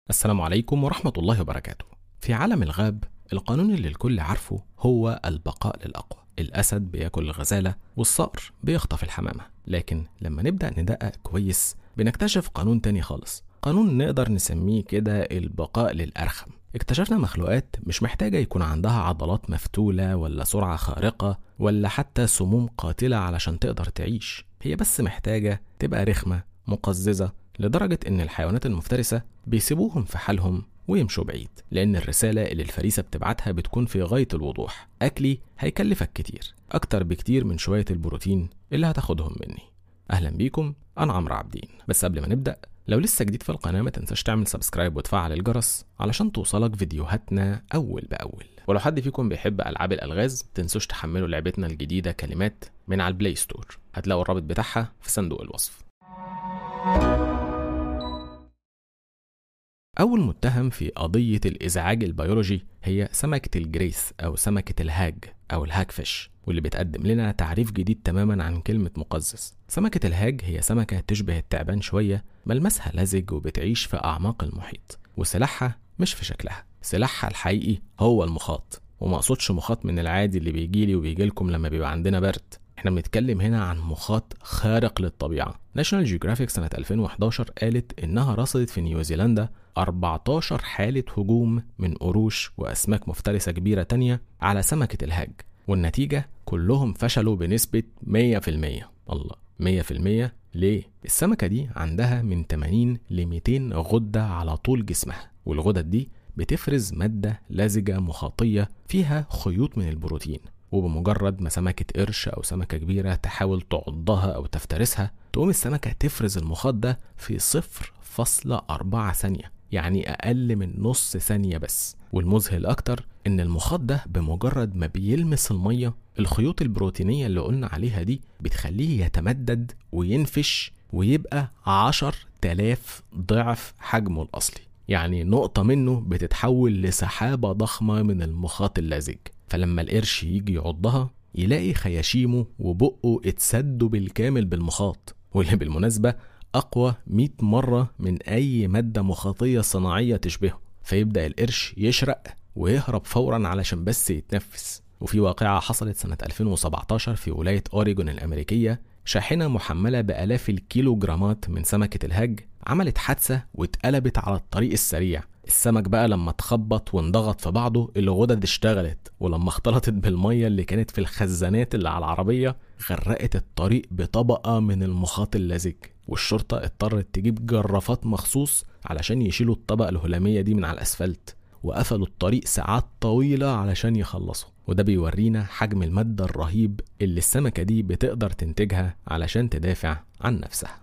السلام عليكم ورحمة الله وبركاته. في عالم الغاب القانون اللي الكل عارفه هو البقاء للأقوى. الأسد بياكل الغزالة والصقر بيخطف الحمامة. لكن لما نبدأ ندقق كويس بنكتشف قانون تاني خالص. قانون نقدر نسميه كده البقاء للأرخم. اكتشفنا مخلوقات مش محتاجة يكون عندها عضلات مفتولة ولا سرعة خارقة ولا حتى سموم قاتلة علشان تقدر تعيش. هي بس محتاجة تبقى رخمة مقززة لدرجة إن الحيوانات المفترسة بيسيبوهم في حالهم ويمشوا بعيد لأن الرسالة اللي الفريسة بتبعتها بتكون في غاية الوضوح أكلي هيكلفك كتير أكتر بكتير من شوية البروتين اللي هتاخدهم مني أهلا بيكم أنا عمرو عابدين بس قبل ما نبدأ لو لسه جديد في القناة ما تنساش تعمل سبسكرايب وتفعل الجرس علشان توصلك فيديوهاتنا أول بأول ولو حد فيكم بيحب ألعاب الألغاز تنسوش تحملوا لعبتنا الجديدة كلمات من على البلاي ستور هتلاقوا الرابط بتاعها في صندوق الوصف أول متهم في قضية الإزعاج البيولوجي هي سمكة الجريس أو سمكة الهاج أو الهاجفش واللي بتقدم لنا تعريف جديد تماما عن كلمة مقزز سمكة الهاج هي سمكة تشبه التعبان شوية ملمسها لزج وبتعيش في أعماق المحيط وسلاحها مش في شكلها سلاحها الحقيقي هو المخاط وما اقصدش مخاط من العادي اللي بيجيلي وبيجيلكم لما بيبقى عندنا برد احنا بنتكلم هنا عن مخاط خارق للطبيعة ناشونال جيوغرافيك سنة 2011 قالت إنها رصدت في نيوزيلندا 14 حالة هجوم من قروش وأسماك مفترسة كبيرة تانية على سمكة الهاج والنتيجة كلهم فشلوا بنسبة 100% الله 100% ليه؟ السمكة دي عندها من 80 ل 200 غدة على طول جسمها والغدد دي بتفرز مادة لزجة مخاطية فيها خيوط من البروتين وبمجرد ما سمكة قرش أو سمكة كبيرة تحاول تعضها أو تفترسها تقوم السمكة تفرز المخاط ده في صفر فاصلة أربعة ثانية يعني أقل من نص ثانية بس والمذهل أكتر إن المخاط ده بمجرد ما بيلمس المية الخيوط البروتينية اللي قلنا عليها دي بتخليه يتمدد وينفش ويبقى عشر تلاف ضعف حجمه الأصلي يعني نقطة منه بتتحول لسحابة ضخمة من المخاط اللزج فلما القرش يجي يعضها يلاقي خياشيمه وبقه اتسدوا بالكامل بالمخاط واللي بالمناسبة أقوى 100 مرة من أي مادة مخاطية صناعية تشبهه فيبدأ القرش يشرق ويهرب فورا علشان بس يتنفس وفي واقعة حصلت سنة 2017 في ولاية أوريجون الأمريكية شاحنة محملة بآلاف الكيلوجرامات من سمكة الهج عملت حادثة واتقلبت على الطريق السريع السمك بقى لما اتخبط وانضغط في بعضه الغدد اشتغلت ولما اختلطت بالمية اللي كانت في الخزانات اللي على العربية غرقت الطريق بطبقة من المخاط اللزج والشرطة اضطرت تجيب جرافات مخصوص علشان يشيلوا الطبقة الهلامية دي من على الأسفلت وقفلوا الطريق ساعات طويلة علشان يخلصوا وده بيورينا حجم المادة الرهيب اللي السمكة دي بتقدر تنتجها علشان تدافع عن نفسها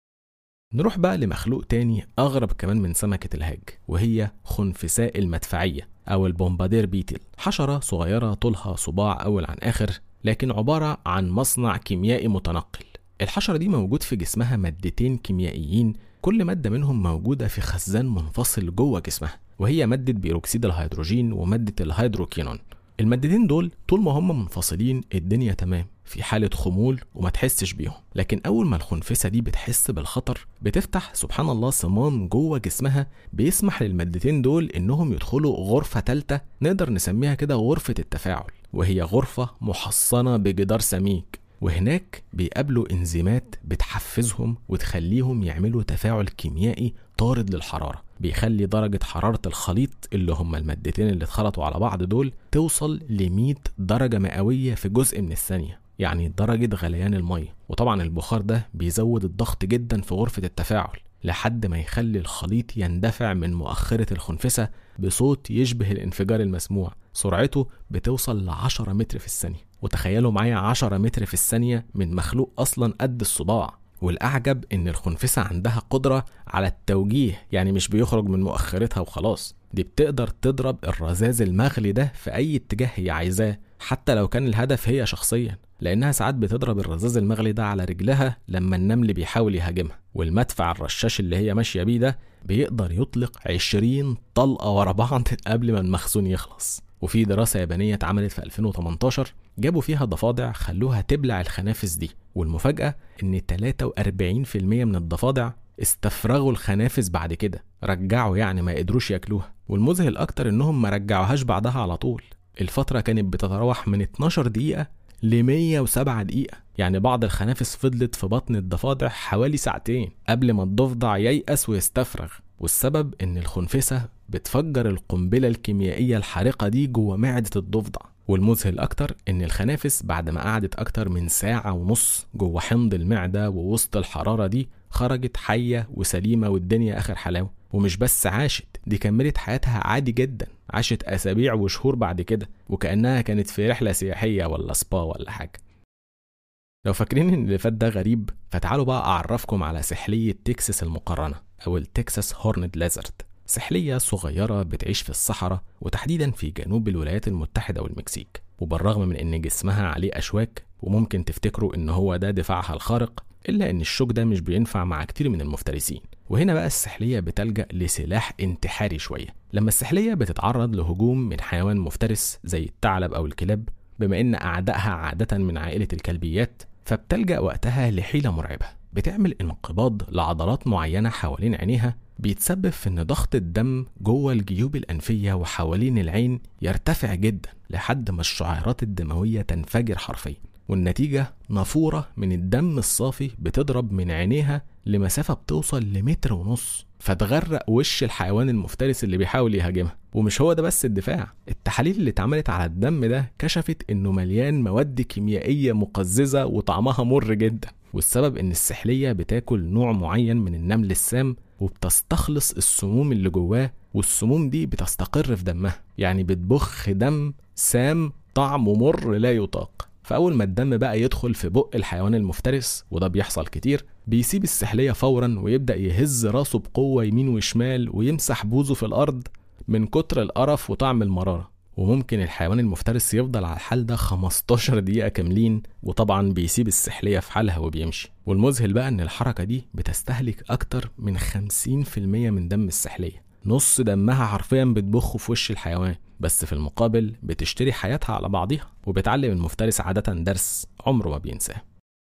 نروح بقى لمخلوق تاني أغرب كمان من سمكة الهاج وهي خنفساء المدفعية أو البومبادير بيتل حشرة صغيرة طولها صباع أول عن آخر لكن عبارة عن مصنع كيميائي متنقل الحشرة دي موجود في جسمها مادتين كيميائيين كل مادة منهم موجودة في خزان منفصل جوه جسمها وهي مادة بيروكسيد الهيدروجين ومادة الهيدروكينون المادتين دول طول ما هم منفصلين الدنيا تمام في حالة خمول وما تحسش بيهم لكن أول ما الخنفسة دي بتحس بالخطر بتفتح سبحان الله صمام جوه جسمها بيسمح للمادتين دول إنهم يدخلوا غرفة تالتة نقدر نسميها كده غرفة التفاعل وهي غرفة محصنة بجدار سميك وهناك بيقابلوا انزيمات بتحفزهم وتخليهم يعملوا تفاعل كيميائي طارد للحرارة بيخلي درجة حرارة الخليط اللي هما المادتين اللي اتخلطوا على بعض دول توصل ل 100 درجة مئوية في جزء من الثانية يعني درجة غليان المية وطبعا البخار ده بيزود الضغط جدا في غرفة التفاعل لحد ما يخلي الخليط يندفع من مؤخرة الخنفسة بصوت يشبه الانفجار المسموع سرعته بتوصل ل 10 متر في الثانية وتخيلوا معايا 10 متر في الثانية من مخلوق أصلا قد الصباع والأعجب إن الخنفسة عندها قدرة على التوجيه يعني مش بيخرج من مؤخرتها وخلاص دي بتقدر تضرب الرذاذ المغلي ده في أي اتجاه هي عايزاه حتى لو كان الهدف هي شخصيا لأنها ساعات بتضرب الرذاذ المغلي ده على رجلها لما النمل بيحاول يهاجمها والمدفع الرشاش اللي هي ماشية بيه ده بيقدر يطلق 20 طلقة ورا بعض قبل ما المخزون يخلص وفي دراسة يابانية اتعملت في 2018 جابوا فيها ضفادع خلوها تبلع الخنافس دي والمفاجأة إن 43% من الضفادع استفرغوا الخنافس بعد كده رجعوا يعني ما قدروش ياكلوها والمذهل اكتر انهم ما رجعوهاش بعدها على طول الفترة كانت بتتراوح من 12 دقيقة ل 107 دقيقة يعني بعض الخنافس فضلت في بطن الضفادع حوالي ساعتين قبل ما الضفدع ييأس ويستفرغ والسبب ان الخنفسة بتفجر القنبلة الكيميائية الحارقة دي جوه معدة الضفدع والمذهل أكتر إن الخنافس بعد ما قعدت أكتر من ساعة ونص جوه حمض المعدة ووسط الحرارة دي خرجت حية وسليمة والدنيا آخر حلاوة ومش بس عاشت دي كملت حياتها عادي جدا عاشت أسابيع وشهور بعد كده وكأنها كانت في رحلة سياحية ولا سبا ولا حاجة لو فاكرين ان اللي فات ده غريب فتعالوا بقى اعرفكم على سحلية تكساس المقارنة او التكساس هورند ليزرد سحلية صغيرة بتعيش في الصحراء وتحديدا في جنوب الولايات المتحدة والمكسيك وبالرغم من ان جسمها عليه اشواك وممكن تفتكروا ان هو ده دفاعها الخارق الا ان الشوك ده مش بينفع مع كتير من المفترسين وهنا بقى السحلية بتلجأ لسلاح انتحاري شوية لما السحلية بتتعرض لهجوم من حيوان مفترس زي الثعلب أو الكلاب بما إن أعدائها عادة من عائلة الكلبيات فبتلجأ وقتها لحيلة مرعبة بتعمل انقباض لعضلات معينة حوالين عينيها بيتسبب في ان ضغط الدم جوه الجيوب الانفيه وحوالين العين يرتفع جدا لحد ما الشعيرات الدمويه تنفجر حرفيا والنتيجه نافوره من الدم الصافي بتضرب من عينيها لمسافه بتوصل لمتر ونص فتغرق وش الحيوان المفترس اللي بيحاول يهاجمها ومش هو ده بس الدفاع التحاليل اللي اتعملت على الدم ده كشفت انه مليان مواد كيميائيه مقززه وطعمها مر جدا والسبب ان السحليه بتاكل نوع معين من النمل السام وبتستخلص السموم اللي جواه والسموم دي بتستقر في دمها يعني بتبخ دم سام طعمه مر لا يطاق فأول ما الدم بقى يدخل في بق الحيوان المفترس وده بيحصل كتير بيسيب السحلية فورا ويبدأ يهز راسه بقوة يمين وشمال ويمسح بوزه في الأرض من كتر القرف وطعم المرارة وممكن الحيوان المفترس يفضل على الحال ده 15 دقيقة كاملين وطبعا بيسيب السحلية في حالها وبيمشي والمذهل بقى ان الحركة دي بتستهلك اكتر من 50% من دم السحلية نص دمها حرفيا بتبخه في وش الحيوان بس في المقابل بتشتري حياتها على بعضها وبتعلم المفترس عادة درس عمره ما بينساه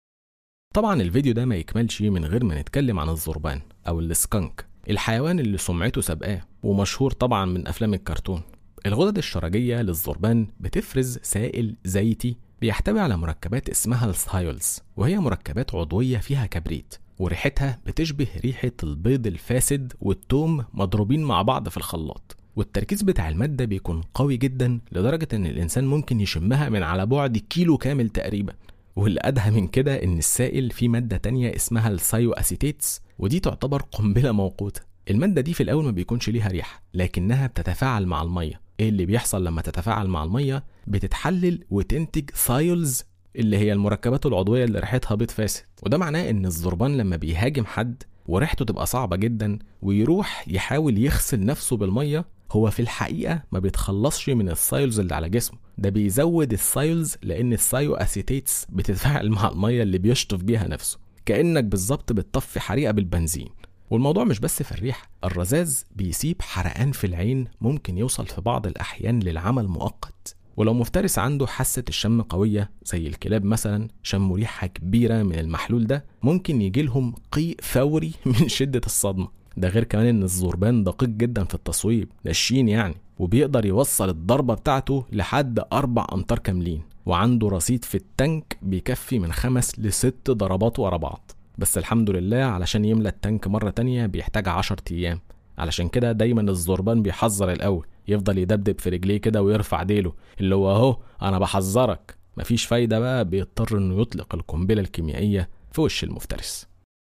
طبعا الفيديو ده ما يكملش من غير ما نتكلم عن الزربان او السكانك الحيوان اللي سمعته سابقاه ومشهور طبعا من افلام الكرتون الغدد الشرجية للزربان بتفرز سائل زيتي بيحتوي على مركبات اسمها الثايولز وهي مركبات عضوية فيها كبريت وريحتها بتشبه ريحة البيض الفاسد والتوم مضروبين مع بعض في الخلاط والتركيز بتاع المادة بيكون قوي جدا لدرجة ان الانسان ممكن يشمها من على بعد كيلو كامل تقريبا واللي أدهى من كده إن السائل فيه مادة تانية اسمها السايو أسيتيتس ودي تعتبر قنبلة موقوتة المادة دي في الأول ما بيكونش ليها ريحة لكنها بتتفاعل مع المية إيه اللي بيحصل لما تتفاعل مع المية بتتحلل وتنتج ثايولز اللي هي المركبات العضوية اللي ريحتها بيض فاسد وده معناه إن الزربان لما بيهاجم حد وريحته تبقى صعبة جدا ويروح يحاول يغسل نفسه بالمية هو في الحقيقة ما بيتخلصش من السايلز اللي على جسمه ده بيزود السايلز لأن السايو أسيتيتس بتتفاعل مع المية اللي بيشطف بيها نفسه كأنك بالظبط بتطفي حريقة بالبنزين والموضوع مش بس في الريحة الرذاذ بيسيب حرقان في العين ممكن يوصل في بعض الأحيان للعمل مؤقت ولو مفترس عنده حاسة الشم قوية زي الكلاب مثلا شموا ريحة كبيرة من المحلول ده ممكن يجيلهم قيء فوري من شدة الصدمة ده غير كمان ان الزربان دقيق جدا في التصويب ده الشين يعني وبيقدر يوصل الضربة بتاعته لحد أربع أمتار كاملين وعنده رصيد في التانك بيكفي من خمس لست ضربات ورا بعض بس الحمد لله علشان يملى التانك مرة تانية بيحتاج عشر أيام علشان كده دايما الزربان بيحذر الأول يفضل يدبدب في رجليه كده ويرفع ديله اللي هو أهو أنا بحذرك مفيش فايدة بقى بيضطر إنه يطلق القنبلة الكيميائية في وش المفترس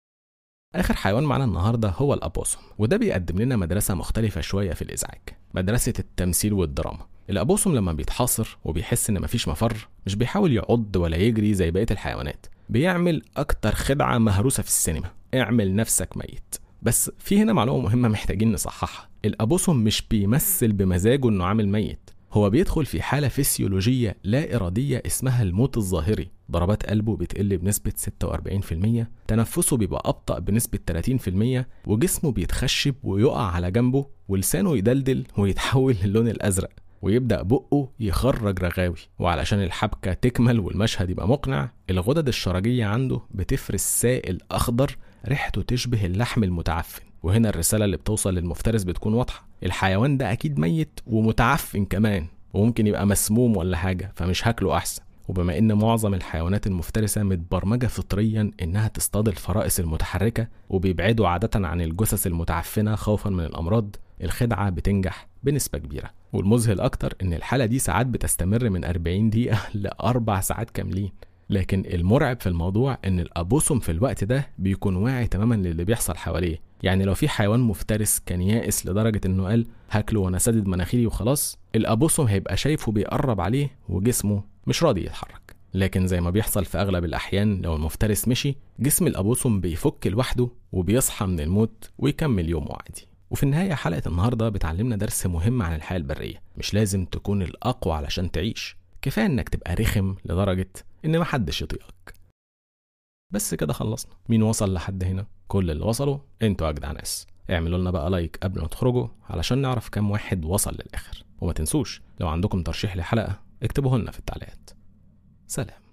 آخر حيوان معانا النهاردة هو الأبوسوم وده بيقدم لنا مدرسة مختلفة شوية في الإزعاج مدرسة التمثيل والدراما الأبوسوم لما بيتحاصر وبيحس إن مفيش مفر مش بيحاول يعض ولا يجري زي بقية الحيوانات بيعمل أكتر خدعة مهروسة في السينما اعمل نفسك ميت بس في هنا معلومة مهمة محتاجين نصححها الأبوسوم مش بيمثل بمزاجه إنه عامل ميت هو بيدخل في حالة فسيولوجية لا إرادية اسمها الموت الظاهري ضربات قلبه بتقل بنسبة 46% تنفسه بيبقى أبطأ بنسبة 30% وجسمه بيتخشب ويقع على جنبه ولسانه يدلدل ويتحول للون الأزرق ويبدأ بقه يخرج رغاوي وعلشان الحبكة تكمل والمشهد يبقى مقنع الغدد الشرجية عنده بتفرز سائل أخضر ريحته تشبه اللحم المتعفن وهنا الرسالة اللي بتوصل للمفترس بتكون واضحة الحيوان ده أكيد ميت ومتعفن كمان وممكن يبقى مسموم ولا حاجة فمش هاكله أحسن وبما ان معظم الحيوانات المفترسه متبرمجه فطريا انها تصطاد الفرائس المتحركه وبيبعدوا عاده عن الجثث المتعفنه خوفا من الامراض الخدعه بتنجح بنسبه كبيره والمذهل اكتر ان الحاله دي ساعات بتستمر من 40 دقيقه لاربع ساعات كاملين لكن المرعب في الموضوع ان الابوسوم في الوقت ده بيكون واعي تماما للي بيحصل حواليه يعني لو في حيوان مفترس كان يائس لدرجه انه قال هاكله وانا سادد مناخيري وخلاص الابوسوم هيبقى شايفه بيقرب عليه وجسمه مش راضي يتحرك لكن زي ما بيحصل في اغلب الاحيان لو المفترس مشي جسم الابوسوم بيفك لوحده وبيصحى من الموت ويكمل يومه عادي وفي النهاية حلقة النهاردة بتعلمنا درس مهم عن الحياة البرية مش لازم تكون الأقوى علشان تعيش كفاية إنك تبقى رخم لدرجة إن محدش يطيقك بس كده خلصنا مين وصل لحد هنا كل اللي وصلوا انتوا أجدع ناس اعملوا لنا بقى لايك قبل ما تخرجوا علشان نعرف كام واحد وصل للآخر وما تنسوش لو عندكم ترشيح لحلقة اكتبوه لنا في التعليقات سلام